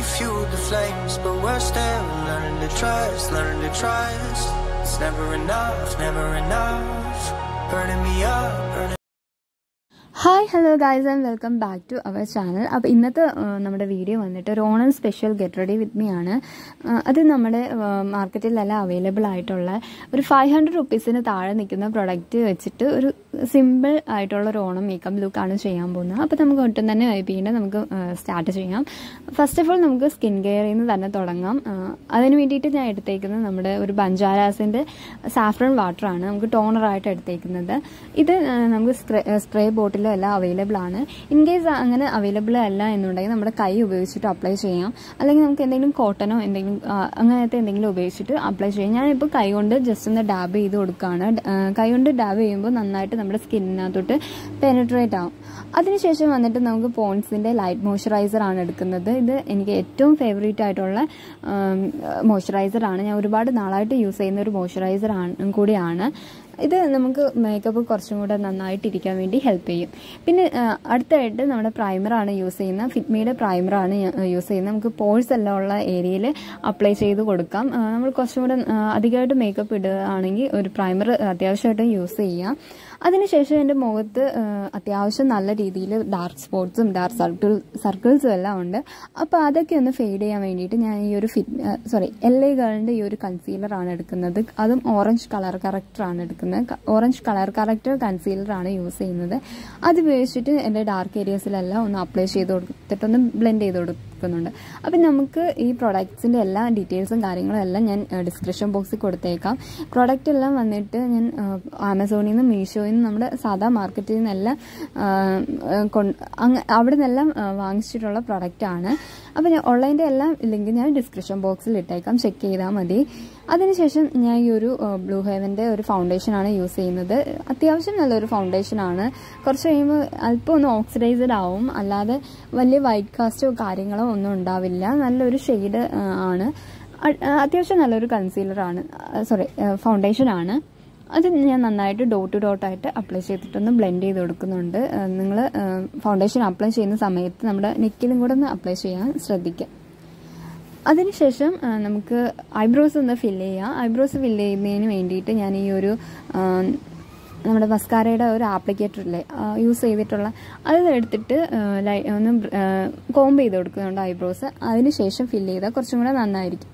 fueled the flames, but we're still learning to trust, learning to trust. It's never enough, never enough. Burning me up, burning. Hi hello guys and welcome back to our channel അപ്പോൾ ഇന്നത്തെ ആ, നമ്മുടെ video വന്നിട്ട് ഒരു Onam special get ready with me ആണ് ആ, അത് നമ്മുടെ ആ, മാർക്കറ്റിലെല്ലാം അവൈലബിൾ ആയിട്ടുള്ള ഒരു ഫൈവ് ഹൺഡ്രഡ് റുപ്പീസിന് താഴെ നിൽക്കുന്ന പ്രൊഡക്റ്റ് വെച്ചിട്ട് ഒരു സിമ്പിൾ ആയിട്ടുള്ള ഒരു ഓണം മേക്കപ്പ് ലുക്കാണ് ചെയ്യാൻ പോകുന്നത് അപ്പോൾ നമുക്ക് ഒട്ടും തന്നെ വൈകിട്ട് നമുക്ക് സ്റ്റാർട്ട് ചെയ്യാം ഫസ്റ്റ് ഓഫ് ഓൾ നമുക്ക് സ്കിൻ കെയറിൽ നിന്ന് തന്നെ തുടങ്ങാം ആ, അതിന് വേണ്ടിയിട്ട് ഞാൻ എടുത്തേക്കുന്നത് നമ്മുടെ ഒരു ബഞ്ചാരാസിൻ്റെ സാഫ്രൺ വാട്ടറാണ് നമുക്ക് ടോണറായിട്ട് എടുത്തേക്കുന്നത് ഇത് ആ, നമുക്ക് സ്പ്രേ ബോട്ടിലും എല്ലാം അവൈലബിൾ ആണ് ഇൻ കേസ് അങ്ങനെ അവൈലബിൾ അല്ല എന്നുണ്ടെങ്കിൽ നമ്മുടെ കൈ ഉപയോഗിച്ചിട്ട് അപ്ലൈ ചെയ്യാം അല്ലെങ്കിൽ നമുക്ക് എന്തെങ്കിലും കോട്ടനോ എന്തെങ്കിലും ആ, അങ്ങനത്തെ എന്തെങ്കിലും ഉപയോഗിച്ചിട്ട് അപ്ലൈ ചെയ്യാം ഞാനിപ്പോൾ കൈ കൊണ്ട് ജസ്റ്റ് ഒന്ന് ഡാബ് ചെയ്ത് കൊടുക്കുകയാണ് ഡ- ആ, കൈ കൊണ്ട് ഡാബ് ചെയ്യുമ്പോൾ നന്നായിട്ട് നമ്മുടെ സ്കിന്നിനകത്തോട്ട് പെനട്രേറ്റ് ആവും അതിനുശേഷം വന്നിട്ട് നമുക്ക് പോൺസിൻ്റെ ലൈറ്റ് മോയ്സ്ചറൈസർ ആണ് എടുക്കുന്നത് ഇത് എനിക്ക് ഏറ്റവും ഫേവറേറ്റ് ആയിട്ടുള്ള മോയ്സ്ചറൈസർ ആണ് ഞാൻ ഒരുപാട് നാളായിട്ട് യൂസ് ചെയ്യുന്ന ഒരു മോയ്സ്ചറൈസർ ആണ് കൂടിയാണ് ഇത് നമുക്ക് മേക്കപ്പ് കുറച്ചും കൂടെ നന്നായിട്ട് ഇരിക്കാൻ വേണ്ടി ഹെൽപ്പ് ചെയ്യും പിന്നെ ആ, അടുത്തായിട്ട് നമ്മുടെ പ്രൈമറാണ് യൂസ് ചെയ്യുന്നത് ഫിറ്റ്മിയുടെ പ്രൈമറാണ് യൂസ് ചെയ്യുന്നത് നമുക്ക് പോഴ്സ് എല്ലാം ഉള്ള ഏരിയയിൽ അപ്ലൈ ചെയ്ത് കൊടുക്കാം ആ, നമ്മൾ കുറച്ചും കൂടെ ആ, അധികമായിട്ട് മേക്കപ്പ് ഇടുകയാണെങ്കിൽ ഒരു പ്രൈമർ അത്യാവശ്യമായിട്ട് യൂസ് ചെയ്യാം അതിനുശേഷം എൻ്റെ മുഖത്ത് ആ, അത്യാവശ്യം നല്ല രീതിയിൽ ഡാർക്ക് സ്പോട്ട്സും ഡാർക്ക് സർക്കിൾ സർക്കിൾസും എല്ലാം ഉണ്ട് അപ്പോൾ അതൊക്കെ ഒന്ന് ഫെയ്ഡ് ചെയ്യാൻ വേണ്ടിയിട്ട് ഞാൻ ഈ ഒരു ഫിറ്റ് സോറി എൽ എ ഗേളിൻ്റെ ഈ ഒരു കൺസീലറാണ് എടുക്കുന്നത് അതും ഓറഞ്ച് കളർ കറക്റ്ററാണ് എടുക്കുന്നത് ഓറഞ്ച് കളർ കറക്റ്റർ കൺസീലറാണ് യൂസ് ചെയ്യുന്നത് അത് ഉപയോഗിച്ചിട്ട് എൻ്റെ ഡാർക്ക് ഏരിയസിലെല്ലാം ഒന്ന് അപ്ലൈ ചെയ്ത് കൊടുത്തിട്ടൊന്ന് ബ്ലെൻഡ് ചെയ്ത് കൊടുക്കുന്നുണ്ട് അപ്പം നമുക്ക് ഈ പ്രൊഡക്ട്സിൻ്റെ എല്ലാ ഡീറ്റെയിൽസും കാര്യങ്ങളും എല്ലാം ഞാൻ ഡിസ്ക്രിപ്ഷൻ ബോക്സിൽ കൊടുത്തേക്കാം പ്രൊഡക്റ്റ് എല്ലാം വന്നിട്ട് ഞാൻ ആമസോണിൽ നിന്ന് മീഷോയിൽ നിന്ന് നമ്മുടെ സാധാ മാർക്കറ്റിൽ നിന്നെല്ലാം ആ, ആ, കൊണ്ട് അങ്ങ് അവിടെ നിന്നെല്ലാം ആ, വാങ്ങിച്ചിട്ടുള്ള പ്രൊഡക്റ്റാണ് അപ്പോൾ ഞാൻ ഓൺലൈൻ്റെ എല്ലാം ലിങ്ക് ഞാൻ ഡിസ്ക്രിപ്ഷൻ ബോക്സിൽ ഇട്ടേക്കാം ചെക്ക് ചെയ്താൽ മതി അതിനുശേഷം ഞാൻ ഈ ഒരു ബ്ലൂ ഹെവൻ്റെ ഒരു ഫൗണ്ടേഷനാണ് യൂസ് ചെയ്യുന്നത് അത്യാവശ്യം നല്ലൊരു ഫൗണ്ടേഷനാണ് കുറച്ച് കഴിയുമ്പോൾ അല്പം ഒന്ന് ഓക്സിഡൈസ്ഡ് ആവും അല്ലാതെ വലിയ വൈറ്റ് കാസ്റ്റോ കാര്യങ്ങളോ ഒന്നും ഉണ്ടാവില്ല നല്ലൊരു ഷെയ്ഡ് ആണ് അ- അത്യാവശ്യം നല്ലൊരു കൺസീലറാണ് സോറി ഫൗണ്ടേഷനാണ് അത് ഞാൻ നന്നായിട്ട് ഡോട്ട് ടു ഡോട്ടായിട്ട് അപ്ലൈ ചെയ്തിട്ടൊന്ന് ബ്ലെൻഡ് ചെയ്ത് കൊടുക്കുന്നുണ്ട് നിങ്ങൾ ഫൗണ്ടേഷൻ അപ്ലൈ ചെയ്യുന്ന സമയത്ത് നമ്മുടെ നെക്കിലും കൂടെ ഒന്ന് അപ്ലൈ ചെയ്യാൻ ശ്രദ്ധിക്കുക അതിനുശേഷം ആ, നമുക്ക് ഐബ്രോസ് ഒന്ന് ഫില്ല് ചെയ്യാം ഐബ്രോസ് ഫില്ല് ചെയ്യുന്നതിന് വേണ്ടിയിട്ട് ഞാൻ ഈ ഒരു ആ, നമ്മുടെ മസ്കാരയുടെ ഒരു ആപ്ലിക്കേറ്ററില്ലേ യൂസ് ചെയ്തിട്ടുള്ള അത് എടുത്തിട്ട് ആ, ലൈ- ഒന്ന് കോംബ് ചെയ്ത് കൊടുക്കുന്നുണ്ട് ഐബ്രോസ് അതിനുശേഷം ഫില്ല് ചെയ്താൽ കുറച്ചും കൂടെ നന്നായിരിക്കും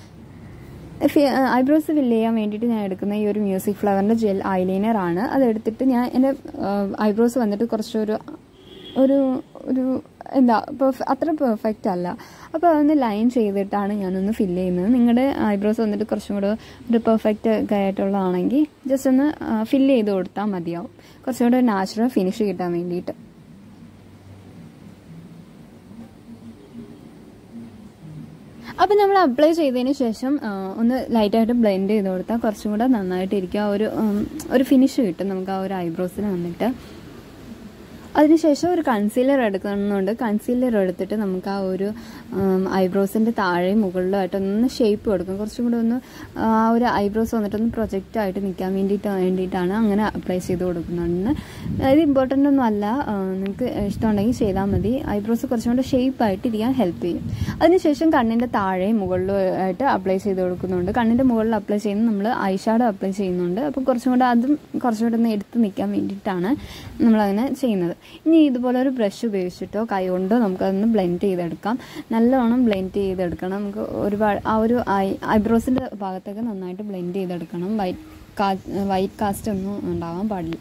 ഐബ്രോസ് ഫില്ല് ചെയ്യാൻ വേണ്ടിയിട്ട് ഞാൻ എടുക്കുന്ന ഈ ഒരു മ്യൂസിക് ഫ്ലവറിൻ്റെ ജെൽ ഐലൈനർ ആണ് അത് എടുത്തിട്ട് ഞാൻ എൻ്റെ ഐബ്രോസ് വന്നിട്ട് കുറച്ചൊരു ഒരു ഒരു എന്താ പെർഫെ അത്ര പെർഫെക്റ്റ് അല്ല അപ്പോൾ അതൊന്ന് ലൈൻ ചെയ്തിട്ടാണ് ഞാനൊന്ന് ഫില്ല് ചെയ്യുന്നത് നിങ്ങളുടെ ഐബ്രോസ് വന്നിട്ട് കുറച്ചും കൂടെ ഒരു പെർഫെക്റ്റ് ഒക്കെ ആയിട്ടുള്ളതാണെങ്കിൽ ജസ്റ്റ് ഒന്ന് ഫില്ല് ചെയ്ത് കൊടുത്താൽ മതിയാവും കുറച്ചും കൂടെ നാച്ചുറൽ ഫിനിഷ് കിട്ടാൻ വേണ്ടിയിട്ട് അപ്പം നമ്മൾ അപ്ലൈ ചെയ്തതിന് ശേഷം ആ, ഒന്ന് ലൈറ്റായിട്ട് ബ്ലെൻഡ് ചെയ്ത് കൊടുത്താൽ കുറച്ചും കൂടെ നന്നായിട്ട് ഇരിക്കുക ഒരു ഉം, ഒരു ഫിനിഷ് കിട്ടും നമുക്ക് ആ ഒരു ഐബ്രോസിന് വന്നിട്ട് അതിനുശേഷം ഒരു കൺസീലർ എടുക്കുന്നുണ്ട് കൺസീലർ എടുത്തിട്ട് നമുക്ക് ആ ഒരു ഐബ്രോസിൻ്റെ താഴെയും മുകളിലുമായിട്ട് ഒന്ന് ഷേപ്പ് കൊടുക്കും കുറച്ചും കൂടെ ഒന്ന് ആ ഒരു ഐബ്രോസ് വന്നിട്ടൊന്ന് പ്രൊജക്റ്റ് ആയിട്ട് നിൽക്കാൻ വേണ്ടിയിട്ട് വേണ്ടിയിട്ടാണ് അങ്ങനെ അപ്ലൈ ചെയ്ത് കൊടുക്കുന്നുണ്ട് ഇത് ഇമ്പോർട്ടൻ്റ് ഒന്നും അല്ല ആ, നിങ്ങൾക്ക് ഇഷ്ടമുണ്ടെങ്കിൽ ചെയ്താൽ മതി ഐബ്രോസ് കുറച്ചും കൂടെ ഷേപ്പ് ആയിട്ട് ഇരിക്കാൻ ഹെൽപ്പ് ചെയ്യും അതിനുശേഷം കണ്ണിൻ്റെ താഴെയും മുകളിലും ആയിട്ട് അപ്ലൈ ചെയ്ത് കൊടുക്കുന്നുണ്ട് കണ്ണിൻ്റെ മുകളിൽ അപ്ലൈ ചെയ്യുന്നത് നമ്മൾ ഐഷാഡോ അപ്ലൈ ചെയ്യുന്നുണ്ട് അപ്പോൾ കുറച്ചും കൂടെ അതും കുറച്ചും കൂടെ ഒന്ന് എടുത്ത് നിൽക്കാൻ വേണ്ടിയിട്ടാണ് നമ്മളങ്ങനെ ചെയ്യുന്നത് ഇനി ഇതുപോലെ ഒരു ബ്രഷ് ഉപയോഗിച്ചിട്ടോ കൈ കൊണ്ടോ നമുക്കതൊന്ന് ബ്ലെൻഡ് ചെയ്തെടുക്കാം നല്ലോണം ബ്ലെൻഡ് ചെയ്തെടുക്കണം നമുക്ക് ഒരുപാട് ആ ഒരു ഐ ഐബ്രോസിൻ്റെ ഭാഗത്തൊക്കെ നന്നായിട്ട് ബ്ലെൻഡ് ചെയ്തെടുക്കണം വൈറ്റ് കാ വൈറ്റ് കാസ്റ്റ് ഒന്നും ഉണ്ടാവാൻ പാടില്ല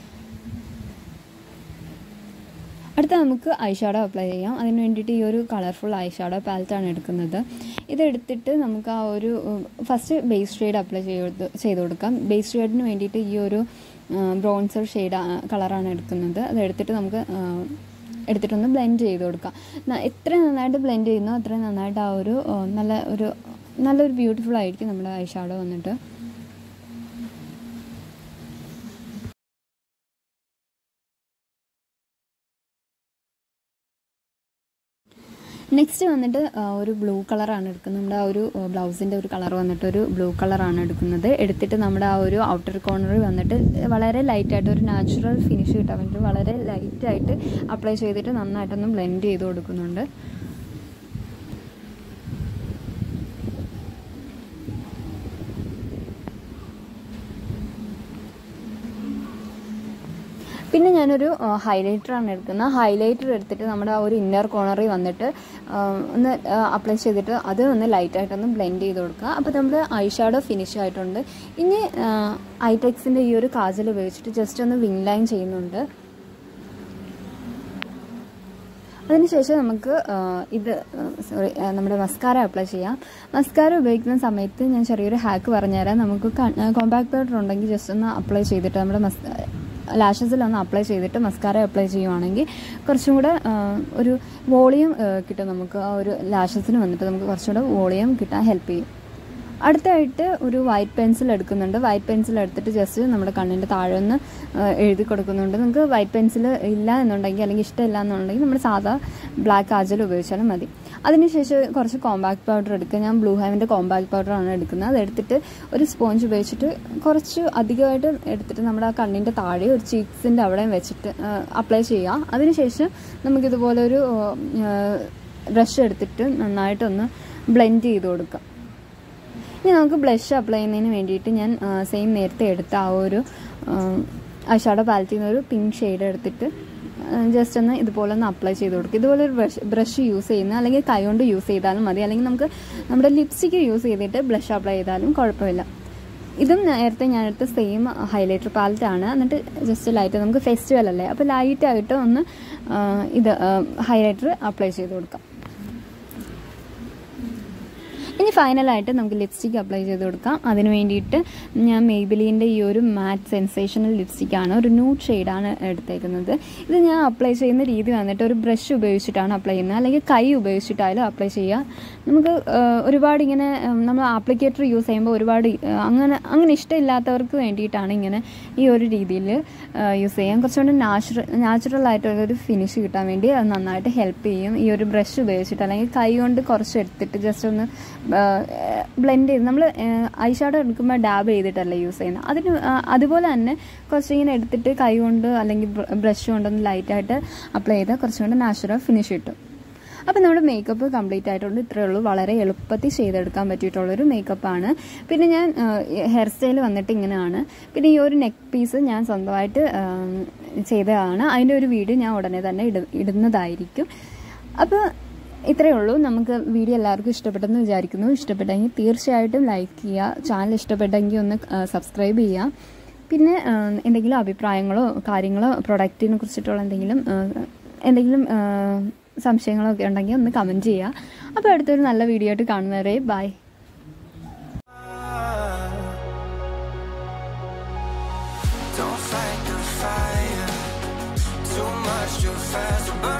അടുത്ത നമുക്ക് ഐഷാഡോ അപ്ലൈ ചെയ്യാം അതിന് വേണ്ടിയിട്ട് ഈ ഒരു കളർഫുൾ ഐഷാഡോ പാലറ്റാണ് എടുക്കുന്നത് ഇതെടുത്തിട്ട് നമുക്ക് ആ ഒരു ഫസ്റ്റ് ബേസ് ഷെയ്ഡ് അപ്ലൈ ചെയ്ത് ചെയ്ത് കൊടുക്കാം ബേസ് ഷെയ്ഡിന് വേണ്ടിയിട്ട് ഈ ഒരു ബ്രോൺസർ ഷെയ്ഡ് കളറാണ് എടുക്കുന്നത് അത് എടുത്തിട്ട് നമുക്ക് ആ, എടുത്തിട്ടൊന്ന് ബ്ലെൻഡ് ചെയ്ത് കൊടുക്കാം ന- എത്ര നന്നായിട്ട് ബ്ലെൻഡ് ചെയ്യുന്നോ അത്രയും നന്നായിട്ട് ആ ഒരു ആ, നല്ല ഒരു നല്ലൊരു ബ്യൂട്ടിഫുൾ ആയിരിക്കും നമ്മുടെ ഐഷാഡോ വന്നിട്ട് നെക്സ്റ്റ് വന്നിട്ട് ആ, ഒരു ബ്ലൂ കളറാണ് എടുക്കുന്നത് നമ്മുടെ ആ ഒരു ബ്ലൗസിൻ്റെ ഒരു കളർ വന്നിട്ട് ഒരു ബ്ലൂ കളറാണ് എടുക്കുന്നത് എടുത്തിട്ട് നമ്മുടെ ആ ഒരു ഔട്ടർ കോർണറിൽ വന്നിട്ട് വളരെ ലൈറ്റായിട്ട് ഒരു നാച്ചുറൽ ഫിനിഷ് കിട്ടാൻ വേണ്ടിയിട്ട് വളരെ ലൈറ്റായിട്ട് അപ്ലൈ ചെയ്തിട്ട് നന്നായിട്ടൊന്ന് ബ്ലെൻഡ് ചെയ്ത് കൊടുക്കുന്നുണ്ട് പിന്നെ ഞാനൊരു ഹൈലൈറ്ററാണ് എടുക്കുന്നത് ഹൈലൈറ്റർ എടുത്തിട്ട് നമ്മുടെ ആ ഒരു ഇന്നർ കോർണറിൽ വന്നിട്ട് ആ, ഒന്ന് അപ്ലൈ ചെയ്തിട്ട് അത് ഒന്ന് ലൈറ്റായിട്ടൊന്ന് ബ്ലെൻഡ് ചെയ്ത് കൊടുക്കുക അപ്പോൾ നമ്മുടെ ഐ ഷാഡോ ഫിനിഷ് ആയിട്ടുണ്ട് ഇനി ഐടെക്സിൻ്റെ ഈ ഒരു കാജൽ ഉപയോഗിച്ചിട്ട് ജസ്റ്റ് ഒന്ന് വിങ് ലൈൻ ചെയ്യുന്നുണ്ട് അതിനുശേഷം നമുക്ക് ആ, ഇത് സോറി നമ്മുടെ മസ്കാര അപ്ലൈ ചെയ്യാം മസ്കാര ഉപയോഗിക്കുന്ന സമയത്ത് ഞാൻ ചെറിയൊരു ഹാക്ക് പറഞ്ഞുതരാം നമുക്ക് കോമ്പാക്ട് പൗഡർ ഉണ്ടെങ്കിൽ ജസ്റ്റ് ഒന്ന് അപ്ലൈ ചെയ്തിട്ട് നമ്മുടെ മസ് ലാഷസിലൊന്ന് അപ്ലൈ ചെയ്തിട്ട് മസ്കാര അപ്ലൈ ചെയ്യുവാണെങ്കിൽ കുറച്ചും കൂടെ ആ, ഒരു വോളിയം കിട്ടും നമുക്ക് ആ ഒരു ലാഷസിന് വന്നിട്ട് നമുക്ക് കുറച്ചും കൂടെ വോളിയം കിട്ടാൻ ഹെൽപ്പ് ചെയ്യും അടുത്തായിട്ട് ഒരു വൈറ്റ് പെൻസിൽ എടുക്കുന്നുണ്ട് വൈറ്റ് പെൻസിൽ എടുത്തിട്ട് ജസ്റ്റ് നമ്മുടെ കണ്ണിൻ്റെ താഴെ ഒന്ന് ആ, എഴുതി കൊടുക്കുന്നുണ്ട് നിങ്ങൾക്ക് വൈറ്റ് പെൻസിൽ ഇല്ല എന്നുണ്ടെങ്കിൽ അല്ലെങ്കിൽ ഇഷ്ടമില്ല എന്നുണ്ടെങ്കിൽ നമ്മുടെ സാധാ ബ്ലാക്ക് കാജൽ ഉപയോഗിച്ചാലും മതി അതിനുശേഷം കുറച്ച് കോമ്പാക്ട് പൗഡർ എടുക്കുക ഞാൻ ബ്ലൂ ഹൈവിൻ്റെ കോമ്പാക്ട് പൗഡറാണ് എടുക്കുന്നത് അതെടുത്തിട്ട് ഒരു സ്പോഞ്ച് ഉപയോഗിച്ചിട്ട് കുറച്ച് അധികമായിട്ട് എടുത്തിട്ട് നമ്മുടെ ആ കണ്ണിൻ്റെ താഴെ ഒരു ചീക്സിൻ്റെ അവിടെ വെച്ചിട്ട് അപ്ലൈ ചെയ്യുക അതിനുശേഷം നമുക്കിതുപോലെ ഒരു ബ്രഷ് എടുത്തിട്ട് നന്നായിട്ടൊന്ന് ബ്ലെൻഡ് ചെയ്ത് കൊടുക്കാം ഇനി നമുക്ക് ബ്ലഷ് അപ്ലൈ ചെയ്യുന്നതിന് വേണ്ടിയിട്ട് ഞാൻ സെയിം നേരത്തെ എടുത്ത ആ ഒരു ഐഷാഡോ പാലറ്റിൽ നിന്ന് ഒരു പിങ്ക് ഷെയ്ഡ് എടുത്തിട്ട് ജസ്റ്റ് ഒന്ന് ഇതുപോലെ ഒന്ന് അപ്ലൈ ചെയ്ത് കൊടുക്കുക ഇതുപോലെ ഒരു ബ്രഷ് ബ്രഷ് യൂസ് ചെയ്യുന്ന അല്ലെങ്കിൽ കൈ കൊണ്ട് യൂസ് ചെയ്താലും മതി അല്ലെങ്കിൽ നമുക്ക് നമ്മുടെ ലിപ്സ്റ്റിക്ക് യൂസ് ചെയ്തിട്ട് ബ്ലഷ് അപ്ലൈ ചെയ്താലും കുഴപ്പമില്ല ഇതും നേരത്തെ ഞാൻ എടുത്ത സെയിം ഹൈലൈറ്റർ പാലറ്റ് ആണ് എന്നിട്ട് ജസ്റ്റ് ലൈറ്റ് നമുക്ക് ഫെസ്റ്റിവൽ അല്ലേ അപ്പോൾ ലൈറ്റായിട്ട് ഒന്ന് ആ, ഇത് ഹൈലൈറ്റർ അപ്ലൈ ചെയ്ത് കൊടുക്കാം ഇനി ഫൈനലായിട്ട് നമുക്ക് ലിപ്സ്റ്റിക് അപ്ലൈ ചെയ്ത് കൊടുക്കാം അതിന് വേണ്ടിയിട്ട് ഞാൻ മെയ്ബിലിൻ്റെ ഈ ഒരു മാറ്റ് സെൻസേഷണൽ ലിപ്സ്റ്റിക്കാണ് ഒരു ന്യൂഡ് ഷെയ്ഡാണ് എടുത്തേക്കുന്നത് ഇത് ഞാൻ അപ്ലൈ ചെയ്യുന്ന രീതി വന്നിട്ട് ഒരു ബ്രഷ് ഉപയോഗിച്ചിട്ടാണ് അപ്ലൈ ചെയ്യുന്നത് അല്ലെങ്കിൽ കൈ ഉപയോഗിച്ചിട്ടായാലും അപ്ലൈ ചെയ്യുക നമുക്ക് ആ, ഒരുപാട് ഇങ്ങനെ ഉം, നമ്മൾ ആപ്ലിക്കേറ്റർ യൂസ് ചെയ്യുമ്പോൾ ഒരുപാട് ആ, അങ്ങനെ അങ്ങനെ ഇഷ്ടമില്ലാത്തവർക്ക് വേണ്ടിയിട്ടാണ് ഇങ്ങനെ ഈ ഒരു രീതിയിൽ യൂസ് ചെയ്യാൻ കുറച്ചുകൂടി നാച്ചുറൽ നാച്ചുറൽ ആയിട്ടുള്ള ഒരു ഫിനിഷ് കിട്ടാൻ വേണ്ടി അത് നന്നായിട്ട് ഹെൽപ്പ് ചെയ്യും ഈ ഒരു ബ്രഷ് ഉപയോഗിച്ചിട്ട് അല്ലെങ്കിൽ കൈ കൊണ്ട് കുറച്ച് എടുത്തിട്ട് ജസ്റ്റ് ഒന്ന് ബ്ലെൻഡ് ചെയ്ത് നമ്മൾ ഐ ഷാഡോ എടുക്കുമ്പോൾ ഡാബ് ചെയ്തിട്ടല്ല യൂസ് ചെയ്യുന്നത് അതിന് ആ, അതുപോലെ തന്നെ കുറച്ച് ഇങ്ങനെ എടുത്തിട്ട് കൈ കൊണ്ട് അല്ലെങ്കിൽ ബ്രഷ് കൊണ്ടൊന്ന് ലൈറ്റായിട്ട് അപ്ലൈ ചെയ്താൽ കുറച്ചും കൂടെ നാച്ചുറൽ ഫിനിഷ് കിട്ടും അപ്പോൾ നമ്മുടെ മേക്കപ്പ് കംപ്ലീറ്റ് ആയിട്ടുണ്ട് ഇത്രയേ ഉള്ളൂ വളരെ എളുപ്പത്തിൽ ചെയ്തെടുക്കാൻ പറ്റിയിട്ടുള്ളൊരു മേക്കപ്പാണ് പിന്നെ ഞാൻ ഹെയർ സ്റ്റൈൽ വന്നിട്ട് ഇങ്ങനെയാണ് പിന്നെ ഈ ഒരു നെക്ക് പീസ് ഞാൻ സ്വന്തമായിട്ട് ആ, ചെയ്തതാണ് അതിൻ്റെ ഒരു വീഡിയോ ഞാൻ ഉടനെ തന്നെ ഇട ഇടുന്നതായിരിക്കും അപ്പോൾ ഇത്രയേ ഉള്ളൂ നമുക്ക് വീഡിയോ എല്ലാവർക്കും ഇഷ്ടപ്പെട്ടെന്ന് വിചാരിക്കുന്നു ഇഷ്ടപ്പെട്ടെങ്കിൽ തീർച്ചയായിട്ടും ലൈക്ക് ചെയ്യുക ചാനൽ ഇഷ്ടപ്പെട്ടെങ്കിൽ ഒന്ന് സബ്സ്ക്രൈബ് ചെയ്യുക പിന്നെ ആ, എന്തെങ്കിലും അഭിപ്രായങ്ങളോ കാര്യങ്ങളോ പ്രൊഡക്റ്റിനെ കുറിച്ചിട്ടുള്ള എന്തെങ്കിലും ആ, എന്തെങ്കിലും ആ, സംശയങ്ങളോ ഒക്കെ ഉണ്ടെങ്കിൽ ഒന്ന് കമൻറ്റ് ചെയ്യുക അപ്പോൾ അടുത്തൊരു നല്ല വീഡിയോ ആയിട്ട് കാണുന്നവരെ bye Don't fight the fire. Too much, too fast to burn.